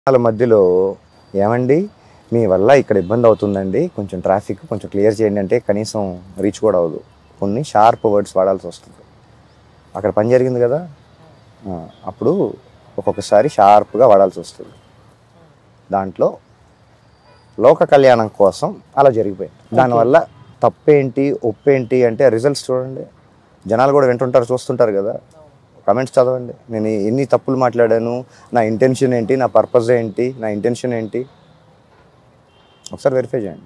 వాళ్ళ మధ్యలో ఏమండి మీ వల్ల ఇక్కడ ఇబ్బంది అవుతుందండి కొంచెం ట్రాఫిక్ కొంచెం క్లియర్ చేయండి అంటే కనీసం రీచ్ కూడా అవ్వదు కొన్ని షార్ప్ వర్డ్స్ వాడాల్సి వస్తుంది అక్కడ పని జరిగింది కదా ఆ, అప్పుడు ఒక్కొక్కసారి షార్ప్గా వాడాల్సి వస్తుంది దాంట్లో లోక కళ్యాణం కోసం అలా జరిగిపోయింది దానివల్ల తప్పేంటి ఒప్పేంటి అంటే రిజల్ట్స్ చూడండి జనాలు కూడా వింటుంటారు చూస్తుంటారు కదా కమెంట్స్ చదవండి నేను ఎన్ని తప్పులు మాట్లాడాను నా ఇంటెన్షన్ ఏంటి నా పర్పస్ ఏంటి నా ఇంటెన్షన్ ఏంటి ఒకసారి వెరిఫై చేయండి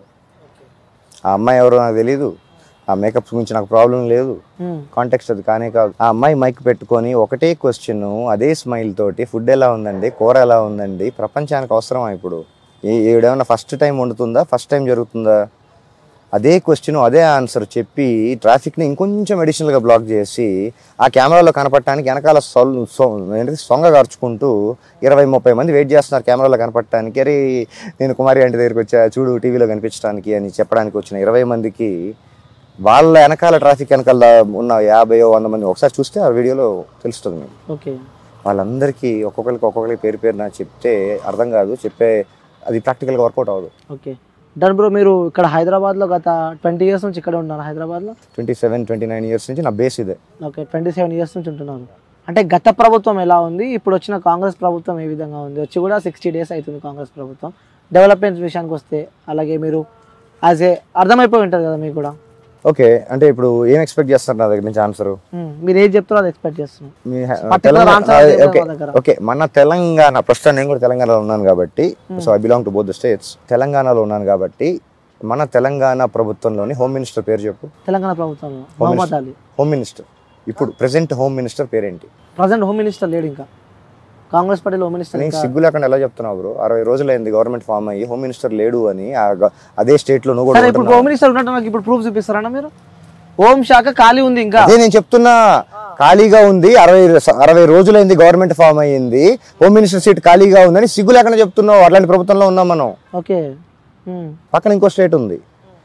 ఆ అమ్మాయి ఎవరో నాకు తెలియదు ఆ మేకప్ గురించి నాకు ప్రాబ్లం లేదు ఉమ్. కాంటెక్స్ట్ అది కానే కాదు ఆ అమ్మాయి మైక్ పెట్టుకొని ఒకటే క్వశ్చన్ అదే స్మైల్ తోటి ఫుడ్ ఎలా ఉందండి కూర ఎలా ఉందండి ప్రపంచానికి అవసరమా ఇప్పుడు ఏ- ఈవిడేమన్నా ఫస్ట్ టైం వండుతుందా ఫస్ట్ టైం జరుగుతుందా అదే క్వశ్చన్ అదే ఆన్సర్ చెప్పి ట్రాఫిక్ని ఇంకొంచెం అడిషనల్గా బ్లాక్ చేసి ఆ కెమెరాలో కనపడటానికి వెనకాల సొల్ సొ- ఏంటిది సొంగ గార్చుకుంటూ ఇరవై ముప్పై మంది వెయిట్ చేస్తున్నారు కెమెరాలో కనపడటానికి అరే నేను కుమారి ఆంటీ దగ్గరికి వచ్చా చూడు టీవీలో కనిపించడానికి అని చెప్పడానికి వచ్చిన ఇరవై మందికి వాళ్ళ వెనకాల ట్రాఫిక్ వెనకాల ఉన్న యాభై వంద మంది ఒకసారి చూస్తే ఆ వీడియోలో తెలుస్తుంది మీకు ఓకే వాళ్ళందరికీ ఒక్కొక్కరికి ఒక్కొక్కరికి పేరు పేరు నా చెప్తే అర్థం కాదు చెప్పే అది ప్రాక్టికల్గా వర్కౌట్ అవ్వదు ఓకే డన్ బ్రో మీరు ఇక్కడ హైదరాబాద్లో గత ట్వంటీ ఇయర్స్ నుంచి ఇక్కడ ఉన్నారు హైదరాబాద్లో twenty seven twenty nine years నుంచి నా బేస్ ఇదే ఓకే ట్వంటీ సెవెన్ ఇయర్స్ నుంచి ఉంటున్నారు అంటే గత ప్రభుత్వం ఎలా ఉంది ఇప్పుడు వచ్చిన కాంగ్రెస్ ప్రభుత్వం ఏ విధంగా ఉంది వచ్చి కూడా సిక్స్టీ డేస్ అవుతుంది కాంగ్రెస్ ప్రభుత్వం డెవలప్మెంట్స్ విషయానికి వస్తే అలాగే మీరు యాజ్ ఏ అర్థమైపోయి ఉంటుంది కదా మీకు కూడా ఓకే అంటే ఇప్పుడు ఏం ఎక్స్పెక్ట్ చేస్తారు నా దగ్గర నుంచి ఆన్సర్ ఉమ్, మీరు ఏది చెప్తారో అది ఎక్స్పెక్ట్ చేస్తున్నాం మీ హ- Particular తెలంగాణ answer అదే ఓకే మా దగ్గర. ఓకే మన తెలంగాణ ప్రస్తుతం నేను కూడా తెలంగాణలో ఉన్నాను కాబట్టి so I belong to both the states తెలంగాణలో ఉన్నాను కాబట్టి మన తెలంగాణ ప్రభుత్వంలోని హోమ్ మినిస్టర్ పేరు చెప్పు తెలంగాణ ప్రభుత్వంలో మహమ్మద్ అలీ హోమ్ మినిస్టర్ ఇప్పుడు ప్రెసెంట్ హోమ్ మినిస్టర్ పేరేంటి ప్రజెంట్ హోమ్ మినిస్టర్ లేడు ఇంకా కాంగ్రెస్ పార్టీలో హోమ్ మినిస్టర్ నీకు ఇంకా సిగ్గు లేకుండా ఎలా చెప్తున్నావు బ్రో అరవై రోజులైంది గవర్నమెంట్ ఫామ్ అయ్యి హోమ్ మినిస్టర్ లేడు అని ఆ గ- అదే స్టేట్ లో నువ్వు కూడా సరే ఇప్పుడు ఉంటున్నావు. హోమ్ మినిస్టర్ ఉన్నట్టు నాకు ఇప్పుడు ప్రూఫ్ చూపిస్తారన్నా మీరు హోమ్ శాఖ ఖాళీ ఉంది ఇంకా అదే నేను చెప్తున్నా ఖాళీగా ఉంది అరవై అరవై రోజులైంది గవర్నమెంట్ ఫామ్ అయ్యింది హోమ్ మినిస్టర్ సీట్ ఖాళీగా ఉందని సిగ్గు లేకుండా చెప్తున్నావు అట్లాంటి ప్రభుత్వంలో ఉన్నాం మనం ఓకే ఉమ్, పక్కన ఇంకో స్టేట్ ఉంది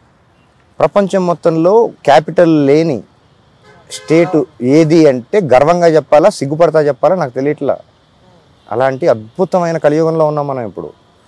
ప్రపంచం మొత్తంలో క్యాపిటల్ లేని స్టేట్ ఏది అంటే గర్వంగా చెప్పాలా సిగ్గుపడతా చెప్పాలా నాకు తెలియట్లా అలాంటి అద్భుతమైన కలియుగంలో ఉన్నాం మనం ఇప్పుడు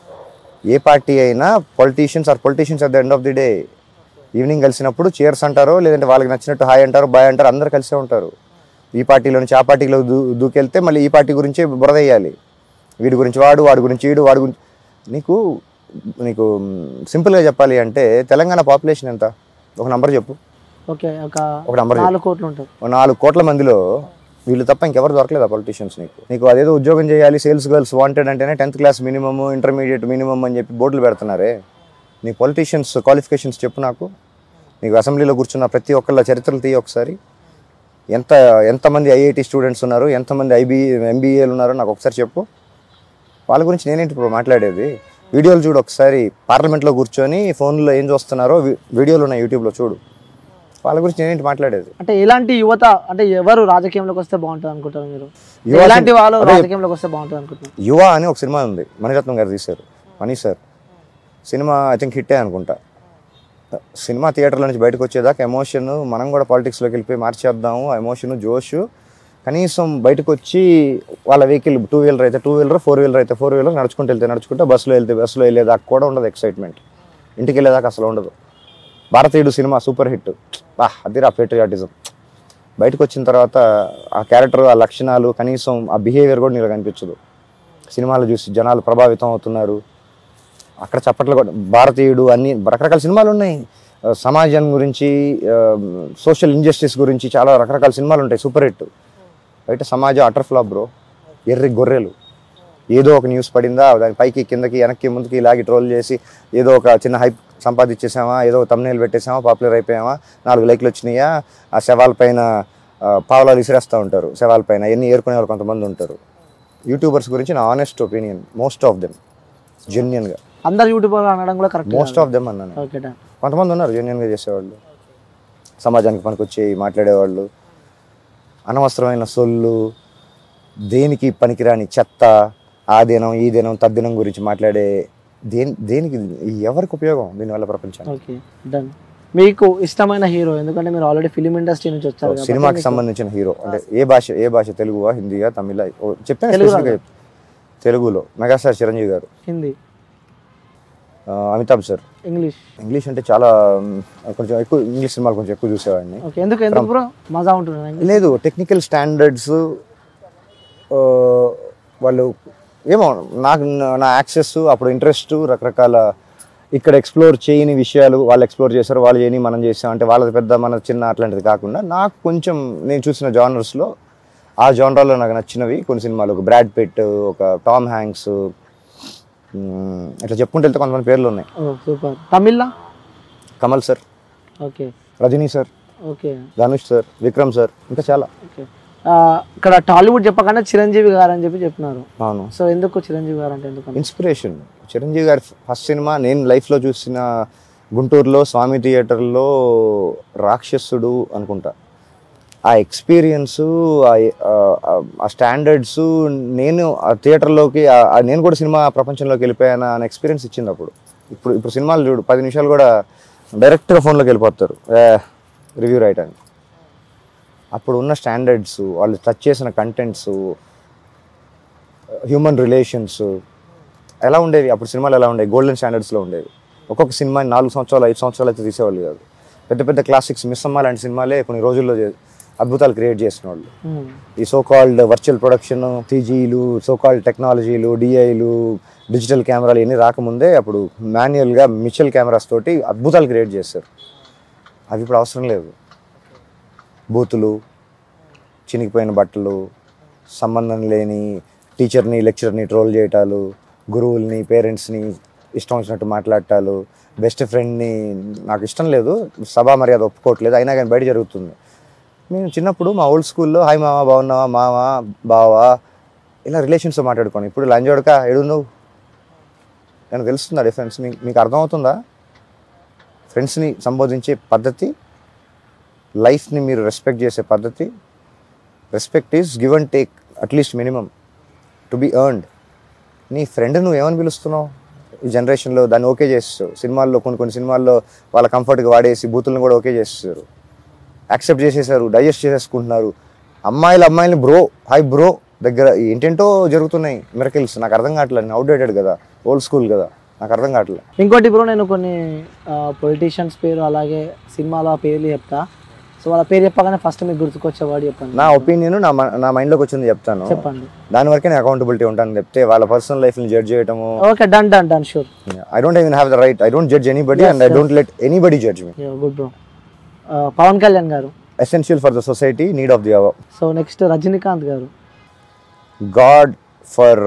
ఏ పార్టీ అయినా politicians are politicians at the end of the day evening కలిసినప్పుడు చీర్స్ అంటారు లేదంటే వాళ్ళకి నచ్చినట్టు హాయ్ అంటారు బాయ్ అంటారు అందరు కలిసే ఉంటారు ఈ పార్టీలో నుంచి ఆ పార్టీలో దూ దూకెళ్తే మళ్ళీ ఈ పార్టీ గురించి బురద వేయాలి వీడి గురించి వాడు వాడి గురించి వీడు వాడి గురించి నీకు నీకు సింపుల్గా చెప్పాలి అంటే తెలంగాణ పాపులేషన్ ఎంత ఒక నంబర్ చెప్పు ఓకే ఒక ఒక నంబర్ చెప్పు నాలుగు కోట్లు ఉంటుంది ఓ నాలుగు కోట్ల మందిలో వీళ్ళు తప్ప ఇంకెవరు దొరకలేదు ఆ పొలిటీషియన్స్ నీకు నీకు అదేదో ఉద్యోగం చేయాలి సేల్స్ గర్ల్స్ వాంటెడ్ అంటేనే tenth class minimum intermediate minimum అని చెప్పి బోర్డులు పెడుతున్నారే నీ పొలిటీషియన్స్ క్వాలిఫికేషన్స్ చెప్పు నాకు నీకు అసెంబ్లీలో కూర్చున్న ప్రతి ఒక్కళ్ళ చరిత్రలు తీయ ఒకసారి ఎంత ఎంతమంది ఐఐటి స్టూడెంట్స్ ఉన్నారు ఎంతమంది ఐబీ ఎంబీఏలు ఉన్నారో నాకు ఒకసారి చెప్పు వాళ్ళ గురించి నేనేంటి ఇప్పుడు మాట్లాడేది వీడియోలు చూడు ఒకసారి పార్లమెంట్లో కూర్చొని ఫోన్లో ఏం చూస్తున్నారో వి- వీడియోలు ఉన్నాయి యూట్యూబ్లో చూడు వాళ్ళ గురించి నేనేంటి మాట్లాడేది అంటే ఎలాంటి యువత అంటే ఎవరు రాజకీయంలోకి వస్తే బాగుంటుంది అనుకుంటారు మీరు యువ ఎలాంటి వాళ్ళు అదే- రాజకీయంలోకి వస్తే బాగుంటుంది అనుకుంటున్నారు యువ అని ఒక సినిమా ఉంది మణిరత్నం గారు తీశారు మనీ సార్ సినిమా ఐ థింక్ హిట్టే అనుకుంటా సినిమా థియేటర్లో నుంచి బయటకు వచ్చేదాకా ఎమోషన్ మనం కూడా పాలిటిక్స్లోకి వెళ్ళిపోయి మార్చేద్దాము ఆ ఎమోషన్ జోష్ కనీసం బయటకు వచ్చి వాళ్ళ వెహికల్ టూ వీలర్ అయితే టూ వీలర్ ఫోర్ వీలర్ అయితే ఫోర్ వీలర్ నడుచుకుంటూ వెళ్తే నడుచుకుంటే బస్సులో వెళ్తే బస్సులో వెళ్ళేదాకా కూడా ఉండదు ఎక్సైట్మెంట్ ఇంటికి వెళ్ళేదాకా అసలు ఉండదు భారతీయుడు సినిమా సూపర్ హిట్ బా అదిరా పేట్రియాటిజం బయటకు వచ్చిన తర్వాత ఆ క్యారెక్టర్ ఆ లక్షణాలు కనీసం ఆ బిహేవియర్ కూడా నీకు కనిపించదు సినిమాలు చూసి జనాలు ప్రభావితం అవుతున్నారు అక్కడ చప్పట్లు కూడా భారతీయుడు అన్ని రకరకాల సినిమాలు ఉన్నాయి ఆ, సమాజం గురించి సోషల్ ఇంజస్టిస్ గురించి చాలా రకరకాల సినిమాలు ఉంటాయి సూపర్ హిట్ బయట సమాజం అటర్ ఫ్లాప్ బ్రో ఎర్రి గొర్రెలు ఏదో ఒక న్యూస్ పడిందా దాని పైకి కిందకి వెనక్కి ముందుకి లాగి ట్రోల్ చేసి ఏదో ఒక చిన్న హైప్ సంపాదించేసామా ఏదో తమ్నేలు పెట్టేసామా పాపులర్ అయిపోయామా నాలుగు లైక్లు వచ్చినాయా ఆ శవాల పైన ఆ, పావులాలు విసిరేస్తూ ఉంటారు శవాల పైన ఎన్ని ఏరుకునే వాళ్ళు కొంతమంది ఉంటారు యూట్యూబర్స్ గురించి నా honest opinion most of them జెన్యున్గా అందరు యూట్యూబర్ అనడం కూడా కరెక్ట్ మోస్ట్ ఆఫ్ దెమ్ అన్నాను ఓకే డన్ కొంతమంది ఉన్నారు జెన్యున్గా చేసేవాళ్ళు సమాజానికి పనికొచ్చి మాట్లాడేవాళ్ళు అనవసరమైన సొల్లు దేనికి పనికిరాని చెత్త ఆ దినం ఈ దినం తద్దినం గురించి మాట్లాడే దేని దేనికి ఎవరికి ఉపయోగం దీనివల్ల ప్రపంచానికి ఓకే డన్ మీకు ఇష్టమైన హీరో ఎందుకంటే మీరు ఆల్రెడీ ఫిలిం ఇండస్ట్రీ నుంచి వచ్చారు కాబట్టి సినిమాకి మీకు- సంబంధించిన హీరో అంటే ఏ భాష ఏ భాష తెలుగువా హిందీయా తమిళ ఓ, చెప్తాను తెలుగు specific గా చెప్తాను. తెలుగులో మెగాస్టార్ చిరంజీవి గారు హిందీ ఆ, అమితాబ్ సార్ ఇంగ్లీష్ ఇంగ్లీష్ అంటే చాలా మ్, కొంచెం ఎక్కువ ఇంగ్లీష్ సినిమాలు కొంచెం ఎక్కువ చూసేవాడిని ఓకే ఎందుకు ఎందుకు బ్రో మజా ఉంటుంది లేదు టెక్నికల్ స్టాండర్డ్స్ వాళ్ళు ఏమో నాకు నా యాక్సెస్ అప్పుడు ఇంట్రెస్ట్ రకరకాల ఇక్కడ ఎక్స్ప్లోర్ చేయని విషయాలు వాళ్ళు ఎక్స్ప్లోర్ చేశారు వాళ్ళు చేయని మనం చేసాం అంటే వాళ్ళది పెద్ద మన చిన్న అట్లాంటిది కాకుండా నాకు కొంచెం నేను చూసిన జానర్స్లో ఆ జానరాలో నాకు నచ్చినవి కొన్ని సినిమాలు ఒక బ్రాడ్ పిట్ ఒక టామ్ హ్యాంక్స్ మ్, ఇట్లా చెప్పుకుంటూ వెళ్తే కొంతమంది పేర్లు ఉన్నాయి ఓ సూపర్ తమిళ్లా Kamal sir okay Rajini sir okay Dhanush sir Vikram sir ఇంకా చాలా ఓకే ఆ, ఇక్కడ టాలీవుడ్ చెప్పకుండా చిరంజీవి గారు అని చెప్పి చెప్పినారు అవును సో ఎందుకు చిరంజీవి గారు అంటే ఎందుకు ఇన్స్పిరేషన్ చిరంజీవి గారి ఫస్ట్ సినిమా నేను లైఫ్లో చూసిన గుంటూరులో స్వామి థియేటర్లో రాక్షసుడు అనుకుంటా ఆ ఎక్స్పీరియన్స్ ఆ స్టాండర్డ్స్ నేను ఆ థియేటర్లోకి ఆ- ఆ నేను కూడా సినిమా ప్రపంచంలోకి వెళ్ళిపోయాను అనే ఎక్స్పీరియన్స్ ఇచ్చింది అప్పుడు ఇప్పుడు ఇప్పుడు సినిమాలు చూడు పది నిమిషాలు కూడా డైరెక్ట్గా ఫోన్లోకి వెళ్ళిపోతారు రివ్యూ రాయటానికి అప్పుడు ఉన్న స్టాండర్డ్స్ వాళ్ళు టచ్ చేసిన కంటెంట్స్ హ్యూమన్ రిలేషన్స్ ఎలా ఉండేవి అప్పుడు సినిమాలు ఎలా ఉండేవి గోల్డెన్ స్టాండర్డ్స్లో ఉండేవి ఒక్కొక్క సినిమా నాలుగు సంవత్సరాలు ఐదు సంవత్సరాలు అయితే తీసేవాళ్ళు కాదు పెద్ద పెద్ద క్లాసిక్స్ మిస్ అమ్మ లాంటి సినిమాలే కొన్ని రోజుల్లో చే- అద్భుతాలు క్రియేట్ చేసిన వాళ్ళు మ్మ్. ఈ సో కాల్డ్ వర్చువల్ ప్రొడక్షన్ టీజీలు సో కాల్డ్ టెక్నాలజీలు డిఐలు డిజిటల్ కెమెరాలు ఇవన్నీ రాకముందే అప్పుడు మాన్యువల్గా మిచల్ కెమెరాస్ తోటి అద్భుతాలు క్రియేట్ చేశారు అవి ఇప్పుడు అవసరం లేదు బూతులు చినిగిపోయిన బట్టలు సంబంధం లేని టీచర్ని లెక్చరర్ని ట్రోల్ చేయటాలు గురువుల్ని పేరెంట్స్ని ఇష్టం వచ్చినట్టు మాట్లాడటాలు బెస్ట్ ఫ్రెండ్ని నాకు ఇష్టం లేదు సభా మర్యాద ఒప్పుకోవట్లేదు అయినా కానీ బయట జరుగుతుంది మేము చిన్నప్పుడు మా ఓల్డ్ స్కూల్లో హాయ్ మామ బాగున్నావా మామ బావా ఇలా రిలేషన్స్తో మాట్లాడుకోండి ఇప్పుడు లంజోడక ఎడు నువ్వు నాకు తెలుస్తుందా డిఫరెన్స్ మీకు మీకు అర్థమవుతుందా ఫ్రెండ్స్ని సంబోధించే పద్ధతి లైఫ్ని మీరు రెస్పెక్ట్ చేసే పద్ధతి respect is give and take at least minimum to be earned నీ ఫ్రెండ్ నువ్వు ఏమని పిలుస్తున్నావు ఈ జనరేషన్లో దాన్ని ఓకే చేస్తావు సినిమాల్లో కొన్ని కొన్ని సినిమాల్లో వాళ్ళ కంఫర్ట్గా వాడేసి బూతులను కూడా ఓకే చేస్తారు యాక్సెప్ట్ చేసేసారు డైజెస్ట్ చేసేసుకుంటున్నారు అమ్మాయిలు అమ్మాయిని బ్రో హాయ్ బ్రో దగ్గర ఏంటేంటో జరుగుతున్నాయి మిరకిల్స్ నాకు అర్థం కావట్లేదు నేను అవుట్డేటెడ్ కదా ఓల్డ్ స్కూల్ కదా నాకు అర్థం కావట్లేదు ఇంకోటి బ్రో నేను కొన్ని పొలిటీషియన్స్ పేరు అలాగే సినిమాల పేర్లు చెప్తా సో వాళ్ళ పేరు చెప్పగానే ఫస్ట్ మీకు గుర్తుకొచ్చే వాడు చెప్పండి నా ఒపీనియన్ నా మ- నా మైండ్లోకి వచ్చింది చెప్తాను చెప్పండి దాని వరకే నేను అకౌంటబిలిటీ ఉంటాను చెప్తే వాళ్ళ పర్సనల్ లైఫ్ని జడ్జ్ చేయటము okay done done done sure I don't even have the right I don't judge anybody and I don't let anybody judge me good bro Pawan Kalyan garu essential for the society need of the hour so next Rajinikanth garu god for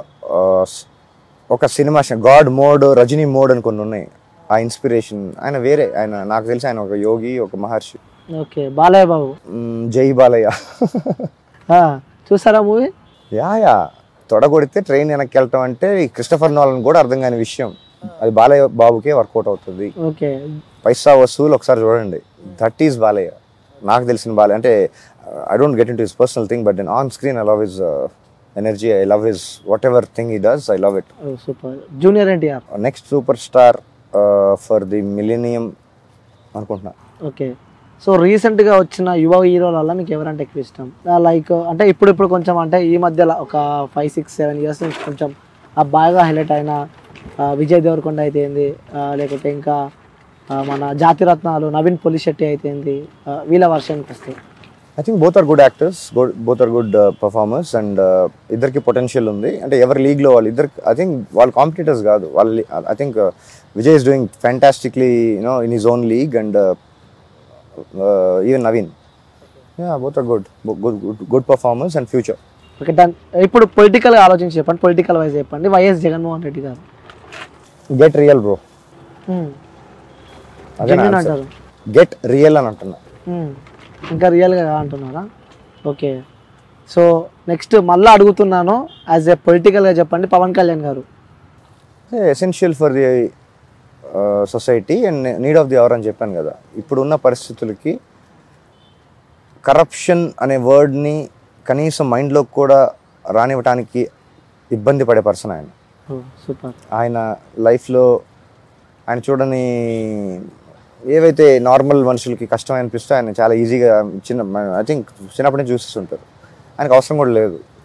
ఒక cinema god mode Rajini mode అని కొన్ని ఉన్నాయి ఆ inspiration ఆయన వేరే ఆయన నాకు తెలిసి ఆయన ఒక యోగి ఒక మహర్షి ఓకే బాలయ్య బాబు మ్మ్, జై బాలయ్య ఆ, చూసారా మూవీ యా యా తొడగొడితే ట్రైన్ వెనక్కి వెళ్ళటం అంటే ఈ క్రిస్టఫర్ నోలన్ కూడా అర్థం కాని విషయం అది బాలయ్య బాబుకే వర్కౌట్ అవుతుంది ఓకే పైసా వసూలు ఒకసారి చూడండి దట్ ఈస్ బాలయ్య నాకు తెలిసిన బాలయ్య అంటే I don't get into his personal thing but then on screen I love his energy I love his whatever thing he does I love it super junior NTR next super star for the millennium అనుకుంటున్నా okay so రీసెంట్గా వచ్చిన యువ హీరోల మీకు ఎవరంటే ఎక్కువ ఇష్టం like అంటే ఇప్పుడు ఇప్పుడు కొంచెం అంటే ఈ మధ్యలో ఒక ఫైవ్ సిక్స్ సెవెన్ ఇయర్స్ నుంచి కొంచెం ఆ బాగా హైలైట్ అయిన ఆ, విజయ్ దేవరకొండ అయితే ఏంది ఆ, లేకపోతే ఇంకా ఆ, మన జాతిరత్నాలు నవీన్ పొలిశెట్టి అయితే ఏంది ఆ, వీళ్ళ వర్షన్కి వస్తాయి I think both are good actors both are good performers and ఇద్దరికి పొటెన్షియల్ ఉంది అంటే ఎవరి లీగ్లో వాళ్ళు ఇద్దరు ఐ థింక్ వాళ్ళు కాంపిటీటర్స్ కాదు వాళ్ళు I think Vijay is doing fantastically you know in his own league and even Naveen yeah both are good good good performers and future okay దాని ఇప్పుడు పొలిటికల్గా ఆలోచించి చెప్పండి పొలిటికల్ వైజ్ చెప్పండి YS Jaganmohan Reddy garu get real bro Hmm. అదే Genuine అంటారు గెట్ రియల్ అని అంటున్నా Hmm. ఇంకా రియల్గా అంటున్నారా ఓకే సో నెక్స్ట్ మళ్ళీ అడుగుతున్నాను యాజ్ ఏ పొలిటికల్గా చెప్పండి Pawan Kalyan garu essential for the society and need of the hour అని చెప్పాను కదా ఇప్పుడున్న పరిస్థితులకి కరప్షన్ అనే వర్డ్ని కనీసం మైండ్లోకి కూడా రానివ్వటానికి ఇబ్బంది పడే పర్సన్ ఆయన సూపర్ ఆయన లైఫ్లో ఆయన చూడని ఏవైతే నార్మల్ మనుషులకి కష్టం అనిపిస్తే ఆయన చాలా ఈజీగా చిన్న ఐ థింక్ చిన్నప్పటి నుంచి చూస్తుంటారు ఆయనకు అవసరం కూడా లేదు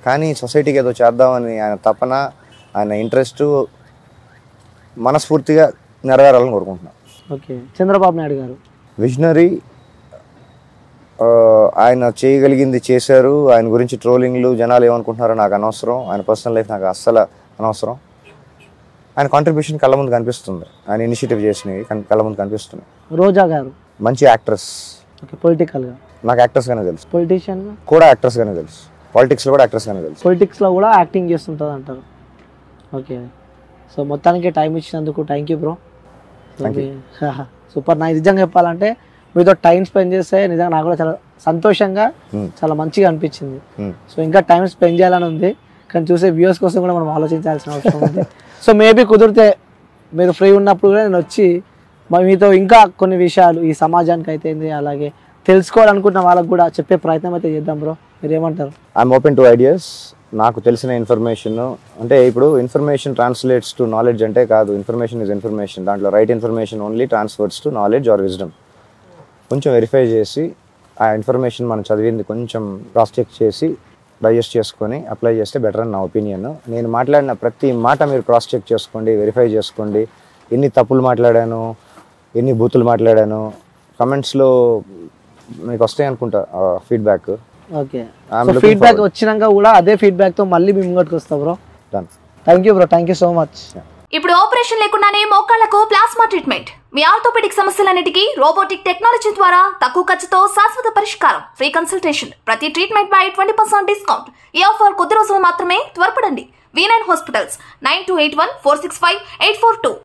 కానీ సొసైటీకి ఏదో చేద్దామని ఆయన తపన ఆయన ఇంట్రెస్ట్ మనస్ఫూర్తిగా నెరవేరాలని కోరుకుంటున్నాను ఓకే చంద్రబాబు నాయుడు గారు విజనరీ ఆ, ఆయన చేయగలిగింది చేశారు ఆయన గురించి ట్రోలింగ్లు జనాలు ఏమనుకుంటున్నారో నాకు అనవసరం ఆయన పర్సనల్ లైఫ్ నాకు అస్సలు అనవసరం ఆయన కాంట్రిబ్యూషన్ కళ్ళ ముందు కనిపిస్తుంది ఆయన ఇనిషియేటివ్ చేసినవి కన్- కళ్ళ ముందు కనిపిస్తున్నాయి రోజా గారు మంచి యాక్ట్రెస్ ఓకే పొలిటికల్గా నాకు యాక్టర్స్గానే తెలుసు పొలిటీషియన్గా కూడా యాక్టర్స్గానే తెలుసు పాలిటిక్స్లో కూడా యాక్టర్స్గానే తెలుసు పొలిటిక్స్లో కూడా యాక్టింగ్ చేస్తుంటుంది అంటారు ఓకే సో మొత్తానికి టైం ఇచ్చినందుకు thank you bro Thank you. Super నా నిజంగా చెప్పాలంటే మీతో టైం స్పెండ్ చేస్తే నిజంగా నాకు కూడా చాలా సంతోషంగా Hmm. చాలా మంచిగా అనిపించింది Hmm. సో ఇంకా టైం స్పెండ్ చేయాలని ఉంది కానీ చూసే వ్యూస్ కోసం కూడా మనం ఆలోచించాల్సిన అవసరం ఉంది సో మేబీ కుదిరితే మీరు ఫ్రీ ఉన్నప్పుడు కూడా నేను వచ్చి మ- మీతో ఇంకా కొన్ని విషయాలు ఈ సమాజానికి అయితే ఏంది, అలాగే తెలుసుకోవాలనుకుంటున్న వాళ్ళకి కూడా చెప్పే ప్రయత్నం అయితే చేద్దాం బ్రో మీరు ఏమంటారు ఐఎమ్ ఓపెన్ టు ఐడియాస్ నాకు తెలిసిన ఇన్ఫర్మేషన్ అంటే ఇప్పుడు ఇన్ఫర్మేషన్ ట్రాన్స్లేట్స్ టు నాలెడ్జ్ అంటే కాదు ఇన్ఫర్మేషన్ ఇస్ ఇన్ఫర్మేషన్ దాంట్లో right information only transfers to knowledge or wisdom కొంచెం వెరిఫై చేసి ఆ ఇన్ఫర్మేషన్ మనం చదివింది కొంచెం క్రాస్ చెక్ చేసి డైజెస్ట్ చేసుకొని అప్లై చేస్తే బెటర్ అని నా ఒపీనియన్ నేను మాట్లాడిన ప్రతి మాట మీరు క్రాస్ చెక్ చేసుకోండి వెరిఫై చేసుకోండి ఎన్ని తప్పులు మాట్లాడాను ఎన్ని బూతులు మాట్లాడాను కమెంట్స్లో మీకు వస్తాయి అనుకుంటా feedback okay I'm so looking feedback forward. వచ్చినాక కూడా అదే ఫీడ్బ్యాక్ తో మళ్ళీ మీ ముంగటికి వస్తా bro done thank you bro thank you so much ఇప్పుడు ఆపరేషన్ లేకుండానే మోకాళ్లకు ప్లాస్మా ట్రీట్మెంట్ మీ ఆర్థోపెడిక్ సమస్యలన్నిటికీ రోబోటిక్ టెక్నాలజీ ద్వారా తక్కువ ఖర్చుతో శాశ్వత పరిష్కారం ఫ్రీ కన్సల్టేషన్ ప్రతి ట్రీట్మెంట్ పై ట్వంటీ పర్సెంట్ డిస్కౌంట్ ఈ ఆఫర్ కొద్ది రోజులు మాత్రమే త్వరపడండి V nine hospitals nine two eight one four six five eight four two